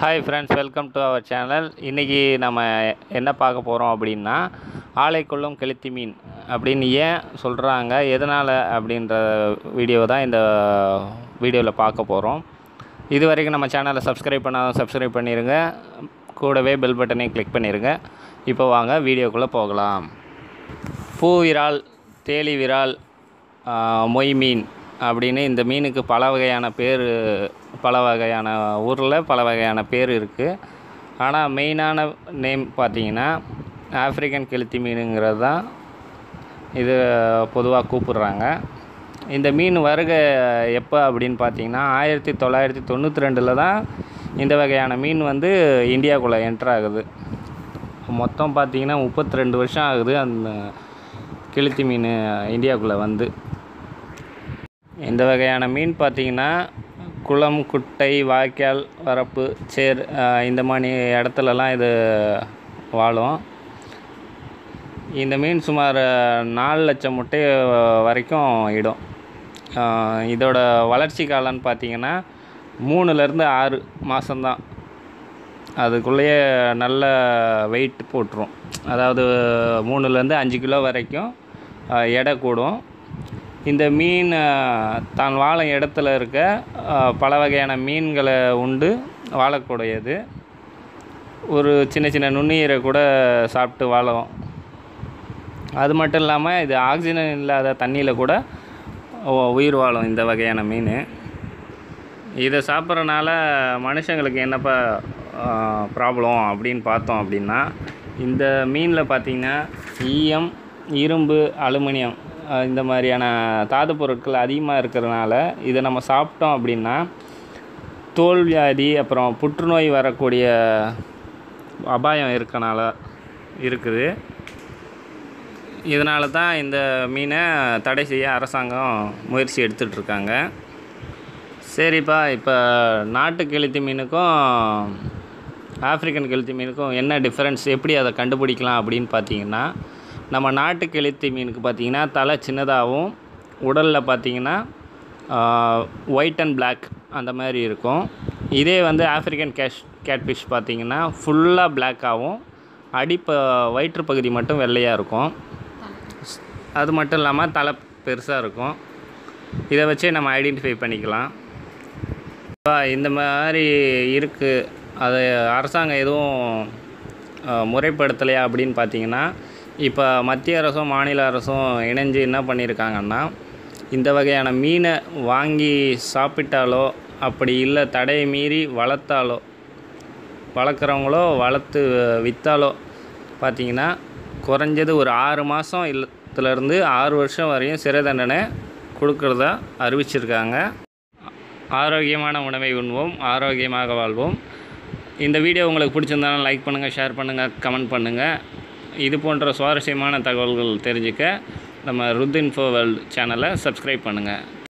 hi friends welcome to our channel இன்றைக்கி நம்ம என்ன பார்க்க போகிறோம் அப்படின்னா ஆலைக்குள்ளும் கெளுத்தி மீன் அப்படின்னு ஏன் சொல்கிறாங்க எதனால் அப்படின்ற வீடியோ தான் இந்த வீடியோவில் பார்க்க போகிறோம் இது வரைக்கும் நம்ம சேனலை சப்ஸ்கிரைப் பண்ணாத சப்ஸ்கிரைப் பண்ணிடுங்க கூடவே பெல் பட்டனையும் கிளிக் பண்ணிடுங்க இப்போ வாங்க வீடியோக்குள்ளே போகலாம் பூ விரால் தேலி விரால் ஆ, மொய் மீன் அப்படின்னு இந்த மீனுக்கு பல வகையான பேர் பல வகையான ஊரில் பல வகையான பேர் இருக்குது ஆனால் மெயினான நேம் பார்த்தீங்கன்னா ஆஃப்ரிக்கன் கெளுத்தி மீனுங்கிறது தான் இது பொதுவாக கூப்பிடுறாங்க இந்த மீன் வருகை எப்போ அப்படின்னு பார்த்தீங்கன்னா ஆயிரத்தி தொள்ளாயிரத்தி தொண்ணூற்றி ரெண்டில் தான் இந்த வகையான மீன் வந்து இந்தியாவுக்குள்ளே என்ட்ரு ஆகுது மொத்தம் பார்த்தீங்கன்னா முப்பத்தி ரெண்டு வருஷம் ஆகுது அந்த கெளுத்தி மீன் இந்தியாவுக்குள்ளே வந்து இந்த வகையான மீன் பார்த்தீங்கன்னா குளம் குட்டை வாய்க்கால் வரப்பு சேர் ஆஹ் இந்த மாதிரி இடத்துலலாம் இது வாழும் இந்த மீன் சுமார் நாலு லட்சம் முட்டை வரைக்கும் இடும் ஆஹ் இதோட வளர்ச்சி காலம்னு பார்த்தீங்கன்னா மூணுலேருந்து ஆறு மாதம்தான் அதுக்குள்ளேயே நல்ல வெயிட் போட்டுரும் அதாவது மூணுலேருந்து அஞ்சு கிலோ வரைக்கும் ஆஹ் எடை கூடும் இந்த மீன் ஆஹ் தான் வாழும் இடத்துல இருக்க ஆஹ் பல வகையான மீன்களை உண்டு வாழக்கூடியது ஒரு சின்ன சின்ன நுண்ணுயிரை கூட சாப்பிட்டு வாழும் அது மட்டும் இல்லாமல் இது ஆக்சிஜன் இல்லாத தண்ணியில் கூட உ- உயிர் வாழும் இந்த வகையான மீன் இதை சாப்பிட்றனால மனுஷங்களுக்கு என்னப்பா ப்ராப்ளம் அப்படின்னு பார்த்தோம் அப்படின்னா இந்த மீனில் பார்த்திங்கன்னா ஈயம் இரும்பு அலுமினியம் அஹ் இந்த மாதிரியான தாது பொருட்கள் அதிகமாக இருக்கிறதுனால இதை நம்ம சாப்பிட்டோம் அப்படின்னா தோல் வியாதி அப்புறம் புற்றுநோய் வரக்கூடிய அபாயம் இருக்கனால இருக்குது இதனால தான் இந்த மீனை தடை செய்ய அரசாங்கம் முயற்சி எடுத்துகிட்டு இருக்காங்க சரிப்பா இப்போ நாட்டு கெளுத்தி மீனுக்கும் ஆப்பிரிக்கன் கெளுத்தி மீனுக்கும் என்ன டிஃப்ரென்ஸ் எப்படி அதை கண்டுபிடிக்கலாம் அப்படின்னு பார்த்தீங்கன்னா நம்ம நாட்டு கெளுத்தி மீனுக்கு பார்த்தீங்கன்னா தலை சின்னதாகவும் உடலில் பார்த்தீங்கன்னா ஒயிட் அண்ட் Black அந்த மாதிரி இருக்கும் இதே வந்து ஆப்பிரிக்கன் கேஷ் கேட்ஃபிஷ் பார்த்தீங்கன்னா ஃபுல்லாக பிளாக்காகவும் அடிப்ப வயிற்று பகுதி மட்டும் வெள்ளையாக இருக்கும் அது மட்டும் இல்லாமல் தலை பெருசாக இருக்கும் இதை வச்சே நம்ம ஐடென்டிஃபை பண்ணிக்கலாம் இப்போ இந்த மாதிரி இருக்குது அது அரசாங்கம் எதுவும் அஹ், முறைப்படுத்தலையா அப்படின்னு பார்த்தீங்கன்னா இப்போ மத்திய அரசும் மாநில அரசும் இணைஞ்சு என்ன பண்ணியிருக்காங்கன்னா இந்த வகையான மீனை வாங்கி சாப்பிட்டாலோ அப்படி இல்லை தடையை மீறி வளர்த்தாலோ வளர்க்குறவங்களோ வளர்த்து விற்றாலோ பார்த்தீங்கன்னா குறைஞ்சது ஒரு ஆறு மாதம் இல்லத்துலேருந்து ஆறு வருஷம் வரையும் சிறை தண்டனை கொடுக்குறதா அறிவிச்சிருக்காங்க ஆரோக்கியமான உணவை உண்வோம் ஆரோக்கியமாக வாழ்வோம் இந்த வீடியோ உங்களுக்கு பிடிச்சிருந்தாலும் லைக் பண்ணுங்கள் ஷேர் பண்ணுங்கள் கமெண்ட் பண்ணுங்கள் இது போன்ற சுவாரஸ்யமான தகவல்கள் தெரிஞ்சுக்க நம்ம ருத் இன்ஃபோ வேர்ல்டு சேனலை சப்ஸ்கிரைப் பண்ணுங்கள்